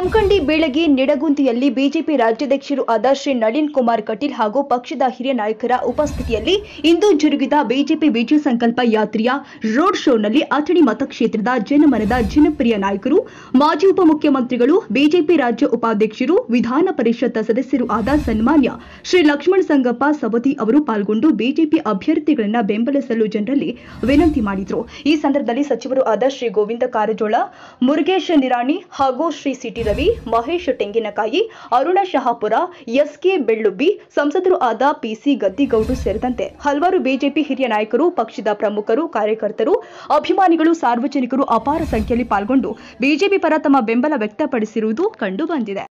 Jamkhandi Bilagi ನಿಡಗುಂದಿಯಲ್ಲಿ BJP ರಾಜ್ಯಾಧ್ಯಕ್ಷರು ಆದ ಶ್ರೀ ನಳಿನ್ ಕುಮಾರ್ ಕಟೀಲ್ ಹಾಗೂ ಪಕ್ಷದ ಹಿರಿಯ ನಾಯಕರ ಉಪಸ್ಥಿತಿಯಲ್ಲಿ ಇಂದು ಜರುಗಿದ ಬಿಜೆಪಿ ವಿಜಯ ಸಂಕಲ್ಪ ಯಾತ್ರೆಯ ರೋಡ್ ಶೋನಲ್ಲಿ ಅಥಣಿ ಮತಕ್ಷೇತ್ರದ ಜನಮನದ ಜನಪ್ರಿಯ ನಾಯಕರು ಮಾಜಿ ಉಪಮುಖ್ಯಮಂತ್ರಿಗಳು ಬಿಜೆಪಿ ರಾಜ್ಯ ಉಪಾಧ್ಯಕ್ಷರು ವಿಧಾನ ಪರಿಷತ್ ಸದಸ್ಯರು ಆದ ಸನ್ಮಾನ್ಯ ಶ್ರೀ ಲಕ್ಷ್ಮಣ ಸಂಗಪ್ಪ ಸವದಿ ಅವರು ಪಾಲ್ಗೊಂಡು ಬಿಜೆಪಿ ಅಭ್ಯರ್ಥಿಗಳನ್ನ ಬೆಂಬಲಿಸಲು ಜನರಲ್ಲಿ ವಿನಂತಿ ಮಾಡಿದರು ಈ ಸಂದರ್ಭದಲ್ಲಿ ಸಚಿವರು ಆದ ಶ್ರೀ ಗೋವಿಂದ ಕಾರಜೋಳ ಮುರುಗೇಶ್ ನಿರಾಣಿ ಹಾಗೂ ಶ್ರೀ ಸಿಟಿ ರವಿ ಮಹೇಶ್ ತೆಂಗಿನಕಾಯಿ ಅರುಣ ಶಹಾಪುರ ಎಸ್ಕೆ ಬೆಳ್ಳುಬ್ಬಿ ಸಂಸದರು ಆದ ಪಿಸಿ ಗದ್ದಿಗೌಡರು ಸೇರಿದಂತೆ ಹಲವಾರು ಬಿಜೆಪಿ ಹಿರಿಯ ನಾಯಕರು ಪಕ್ಷದ ಪ್ರಮುಖರು ಕಾರ್ಯಕರ್ತರು ಅಭಿಮಾನಿಗಳು ಸಾರ್ವಜನಿಕರು ಅಪಾರ ಸಂಖ್ಯೆಯಲ್ಲಿ ಪಾಲ್ಗೊಂಡು ಬಿಜೆಪಿ ಪರ ತಮ್ಮ ಬೆಂಬಲ ವ್ಯಕ್ತಪಡಿಸಿರುವುದು ಕಂಡುಬಂದಿದೆ